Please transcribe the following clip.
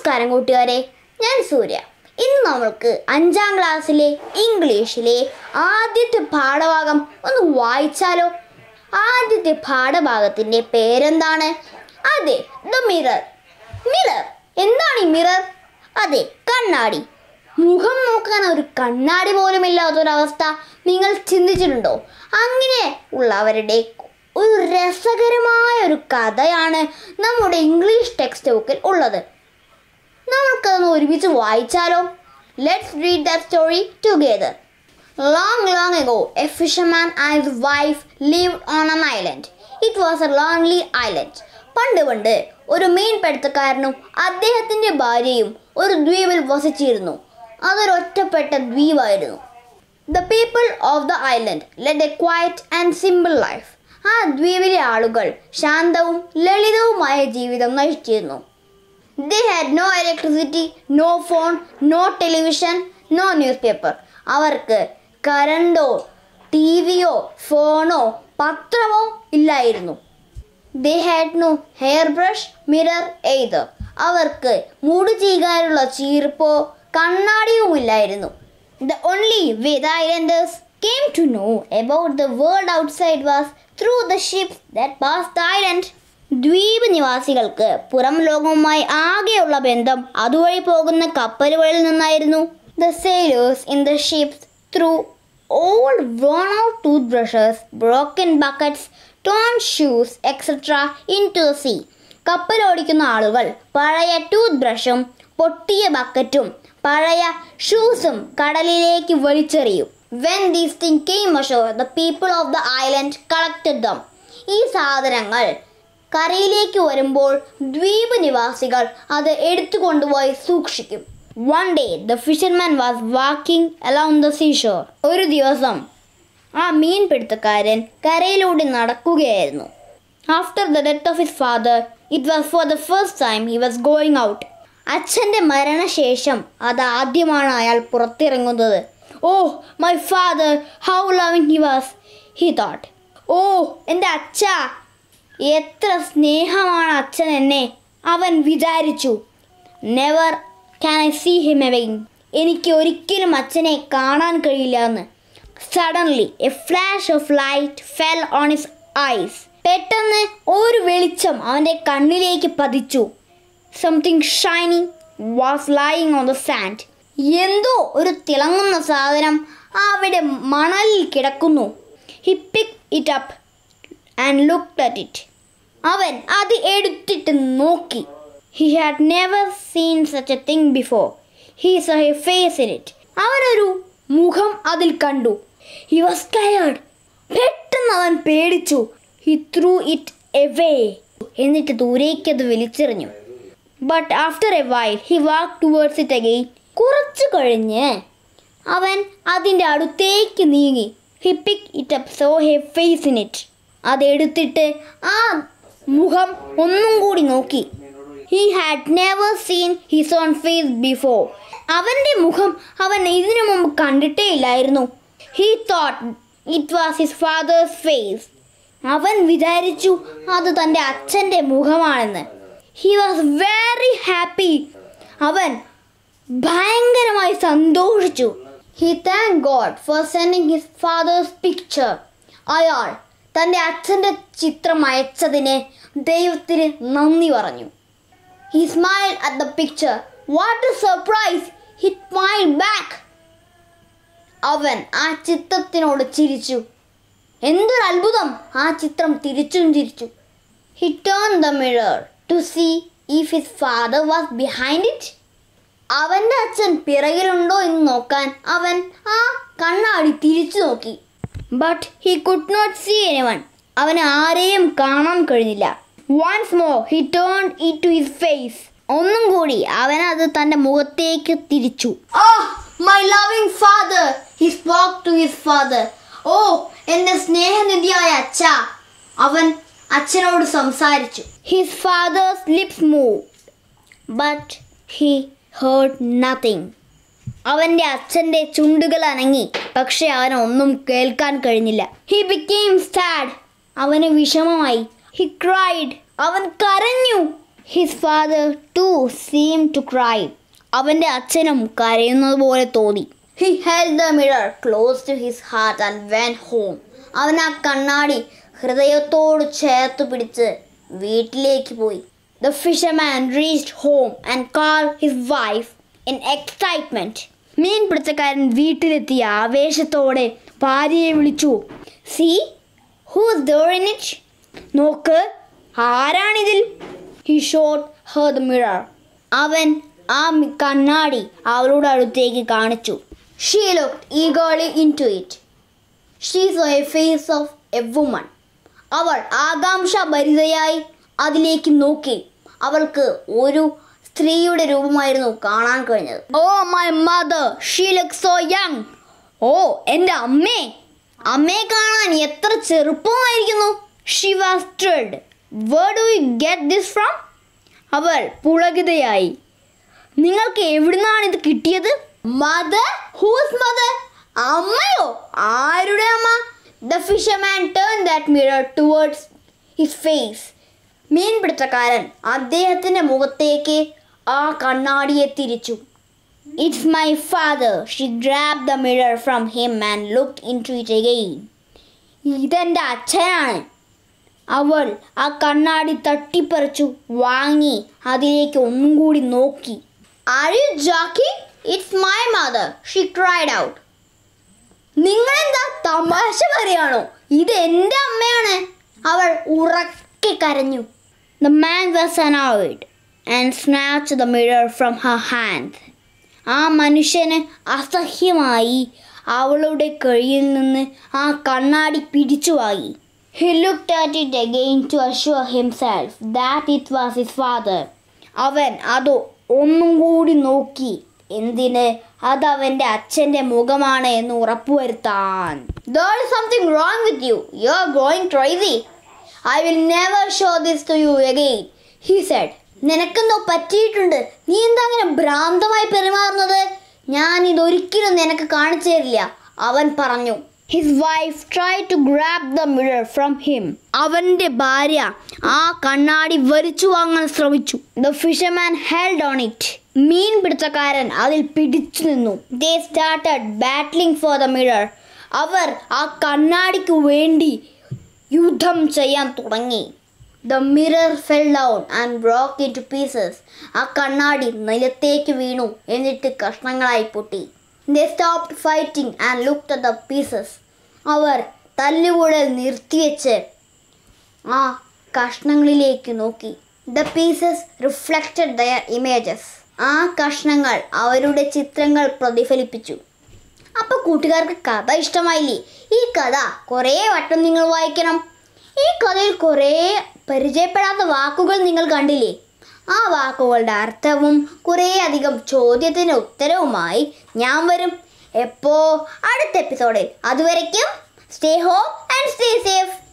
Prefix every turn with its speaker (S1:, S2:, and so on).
S1: നമസ്കാരം കൂട്ടുകാരെ ഞാൻ സൂര്യ ഇന്ന് നമ്മൾക്ക് അഞ്ചാം ക്ലാസ്സിലെ ഇംഗ്ലീഷിലെ ആദ്യത്തെ പാഠഭാഗം ഒന്ന് വായിച്ചാലോ ആദ്യത്തെ പാഠഭാഗത്തിന്റെ പേരെന്താണ് അതെ ദ മിറർ മിറർ എന്താണ് ഈ മിറർ അതെ കണ്ണാടി മുഖം നോക്കാൻ ഒരു കണ്ണാടി പോലും ഇല്ലാത്തൊരവസ്ഥ നിങ്ങൾ ചിന്തിച്ചിട്ടുണ്ടോ അങ്ങനെ ഉള്ളവരുടെ ഒരു രസകരമായ ഒരു കഥയാണ് നമ്മുടെ ഇംഗ്ലീഷ് ടെക്സ്റ്റ് ബുക്കിൽ ഉള്ളത് നമുക്കതൊന്ന് ഒരുമിച്ച് വായിച്ചാലോ let's read the story together Long, long ago, a fisherman and his wife lived on an island. It was a lonely island. പണ്ട് പണ്ട് ഒരു മീൻപിടുത്തക്കാരനും അദ്ദേഹത്തിന്റെ ഭാര്യയും ഒരു ദ്വീപിൽ വസിച്ചിരുന്നു അതൊരു ഒറ്റപ്പെട്ട ദ്വീപായിരുന്നു the people of the island led a quiet and simple life ആ ദ്വീപിലെ ആളുകൾ ശാന്തവും ലളിതവുമായ ജീവിതം നയിച്ചിരുന്നു They had no electricity, no phone, no television, no newspaper. അവർക്ക് കരണ്ടോ ടി വിയോ ഫോണോ പത്രമോ ഇല്ലായിരുന്നു they had no hair brush mirror either അവർക്ക് മുടി ചെയ്യാനുള്ള ചീർപ്പോ കണ്ണാടിയുമില്ലായിരുന്നു the only way the islanders came to know about the world outside was through the ships that pass the island ദ്വീപ് നിവാസികൾക്ക് പുറം ലോകവുമായി ആകെയുള്ള ബന്ധം അതുവഴി പോകുന്ന കപ്പലുകളിൽ നിന്നായിരുന്നു the sailors in the ships through old worn out toothbrushes, broken buckets, torn shoes, etc. into the sea. കപ്പലോടിക്കുന്ന ആളുകൾ പഴയ ടൂത്ത് ബ്രഷും പൊട്ടിയ ബക്കറ്റും പഴയ ഷൂസും കടലിലേക്ക് വലിച്ചെറിയും when these thing came ashore the people of the island collected them ഈ സാധനങ്ങൾ കരയിലേക്ക് വരുമ്പോൾ ദ്വീപ് നിവാസികൾ അത് എടുത്തു കൊണ്ടുപോയി സൂക്ഷിക്കും one day the fisherman was walking along the seashore ഒരു ദിവസം ആ മീൻപിടുത്തക്കാരൻ കരയിലൂടെ നടക്കുകയായിരുന്നു after the death of his father it was for the first time he was going out അച്ഛൻ്റെ മരണശേഷം അത് ആദ്യമാണ് അയാൾ പുറത്തിറങ്ങുന്നത് oh my father how loving he was he thought ഓ എൻ്റെ അച്ഛ എത്ര സ്നേഹമാണ് അച്ഛൻ എന്നെ അവൻ വിചാരിച്ചു never can I see him again എനിക്ക് ഒരിക്കലും അച്ഛനെ കാണാൻ കഴിയില്ല എന്ന് suddenly a flash of light fell on his eyes പെട്ടെന്ന് ഒരു വെളിച്ചം അവൻ്റെ കണ്ണിലേക്ക് പതിച്ചു something shiny was lying on the sand എന്തോ ഒരു തിളങ്ങുന്ന സാധനം അവിടെ മണലിൽ കിടക്കുന്നു he pick it up and look at it അവൻ അത് എടുത്തിട്ട് നോക്കി he had never seen such a thing before he saw his face in it അവനൊരു മുഖം അതിൽ കണ്ടു ഹി വാസ് ടയേർഡ് പെട്ടെന്ന് അവൻ പേടിച്ചു ഹി ത്രൂ ഇറ്റ് എവേ എന്നിട്ട് ദൂരേക്ക് അത് വലിച്ചെറിഞ്ഞു but after a while he walk towards it again കുറച്ചു കഴിഞ്ഞ് അവൻ അതിൻ്റെ അടുത്തേക്ക് നീങ്ങി he pick it up saw his face in it അതെടുത്തിട്ട് ആ മുഖം ഒന്നും കൂടി നോക്കി he had never seen his own face before അവൻ്റെ മുഖം അവൻ ഇതിനു മുമ്പ് കണ്ടിട്ടേ ഇല്ലായിരുന്നു he thought it was his father's face അവൻ വിചാരിച്ചു അത് തൻ്റെ അച്ഛൻ്റെ മുഖമാണെന്ന് ഹി വാസ് വെരി ഹാപ്പി അവൻ ഭയങ്കരമായി സന്തോഷിച്ചു he thank God for sending his father's picture അയാൾ തൻ്റെ അച്ഛൻ്റെ ചിത്രം അയച്ചതിന് ദൈവത്തിന് നന്ദി പറഞ്ഞു he smile at the picture what a surprise he smile back അവൻ ആ ചിത്രത്തിനോട് ചിരിച്ചു എന്തൊരു അത്ഭുതം ആ ചിത്രം തിരിച്ചും ചിരിച്ചു he turn the mirror to see if his father was behind it അവൻ്റെ അച്ഛൻ പിറകിലുണ്ടോ എന്ന് നോക്കാൻ അവൻ ആ കണ്ണാടി തിരിച്ചു നോക്കി but he could not see anyone അവന് ആരെയും കാണാൻ കഴിഞ്ഞില്ല once more he turn it to his face ഒന്നും കൂടി അവൻ അത് തന്റെ മുഖത്തേക്ക് തിരിച്ചു oh my loving father he spoke to his father ഓ എന്റെ സ്നേഹനിധിയായ അച്ഛ അവൻ അച്ഛനോട് സംസാരിച്ചു his father's lips move but he heard nothing അവന്റെ അച്ഛന്റെ ചുണ്ടുകൾ അനങ്ങി പക്ഷെ അവന് ഒന്നും കേൾക്കാൻ കഴിഞ്ഞില്ല ഹി ബിക്കെയിം സാഡ് അവന് വിഷമമായി ഹി ക്രൈഡ് അവൻ കരഞ്ഞു his father too seem to cry അവൻ്റെ അച്ഛനും കരയുന്നത് പോലെ തോന്നി he held the mirror close to his heart and went home അവൻ ആ കണ്ണാടി ഹൃദയത്തോട് ചേർത്ത് പിടിച്ച് വീട്ടിലേക്ക് പോയി the fisherman reached home and call his wife in excitement മീൻ പിടുത്തക്കാരൻ വീട്ടിലെത്തി ആവേശത്തോടെ ഭാര്യയെ വിളിച്ചു see who's there in it നോക്ക് ആരാണിതിൽ he showed her the mirror അവൻ ആ മി- കണ്ണാടി അവളുടെ അടുത്തേക്ക് കാണിച്ചു she look eagerly into it she saw a face of a woman അവൾ ആകാംക്ഷഭരിതയായി അതിലേക്ക് നോക്കി അവൾക്ക് ഒരു സ്ത്രീയുടെ രൂപമായിരുന്നു കാണാൻ കഴിഞ്ഞത് oh my mother she look so young ഓ എൻ്റെ അമ്മേ അമ്മയെ കാണാൻ എത്ര ചെറുപ്പമായിരിക്കുന്നു she was thrilled where do you get this from അവൾ പുളകിതയായി നിങ്ങൾക്ക് എവിടുന്നാണ് ഇത് കിട്ടിയത് മദർ ഹൂസ് മദർ അമ്മയോ ആരുടെ അമ്മ the fisherman turn that mirror towards his face മീൻപിടുത്തക്കാരൻ അദ്ദേഹത്തിന്റെ മുഖത്തേക്ക് ആ കണ്ണാടിയെ തിരിച്ചു it's my father she grab the mirror from him and look into it again ഇതെൻ്റെ അച്ഛനാണ് അവൾ ആ കണ്ണാടി തട്ടിപ്പറിച്ചു വാങ്ങി അതിലേക്ക് ഒന്നും കൂടി നോക്കി are you joking it's my mother she cried out നിങ്ങളെന്താ തമാശ പറയാണോ ഇത് എൻ്റെ അമ്മയാണ് അവൾ ഉറക്കെ കരഞ്ഞു the man was annoyed and snatch the mirror from her hand ആ മനുഷ്യന് അസഹ്യമായി അവളുടെ കയ്യിൽ നിന്ന് ആ കണ്ണാടി പിടിച്ചു വാങ്ങി he looked at it again to assure himself that it was his father അവൻ അത് ഒന്നും കൂടി നോക്കി എന്തിന് അത് അവൻ്റെ അച്ഛൻ്റെ മുഖമാണ് എന്ന് ഉറപ്പുവരുത്താൻ There is something wrong with you. You are going crazy. I will never show this to you again, he said. നിനക്കെന്തോ പറ്റിയിട്ടുണ്ട് നീ എന്താ അങ്ങനെ ഭ്രാന്തമായി പെരുമാറുന്നത് ഞാൻ ഇതൊരിക്കലും നിനക്ക് കാണിച്ചു തരില്ല അവൻ പറഞ്ഞു his wife try to grab the mirror from him അവന്റെ ഭാര്യ ആ കണ്ണാടി വലിച്ചു വാങ്ങാൻ ശ്രമിച്ചു the fisherman held on it മീൻ പിടുത്തക്കാരൻ അതിൽ പിടിച്ചു നിന്നു they started battling for the mirror അവർ ആ കണ്ണാടിക്ക് വേണ്ടി യുദ്ധം ചെയ്യാൻ തുടങ്ങി the mirror fell down and broke into pieces ആ കണ്ണാടി നിലത്തേക്ക് വീണു എന്നിട്ട് കഷ്ണങ്ങളായി പൊട്ടി they stopped fighting and looked the pieces അവർ തല്ലുകൂടൽ നിർത്തിവെച്ച് ആ കഷ്ണങ്ങളിലേക്ക് നോക്കി the pieces reflected their images ആ കഷ്ണങ്ങൾ അവരുടെ ചിത്രങ്ങൾ പ്രതിഫലിപ്പിച്ചു അപ്പൊ കൂട്ടുകാർക്ക് കഥ ഇഷ്ടമായില്ലേ ഈ കഥ കുറേ വട്ടം നിങ്ങൾ വായിക്കണം ഈ കഥയിൽ കുറേ പരിചയപ്പെടാത്ത വാക്കുകൾ നിങ്ങൾ കണ്ടില്ലേ ആ വാക്കുകളുടെ അർത്ഥവും കുറേ അധികം ചോദ്യത്തിന് ഉത്തരവുമായി ഞാൻ വരും എപ്പോ അടുത്ത എപ്പിസോഡിൽ അതുവരയ്ക്കും stay home and stay safe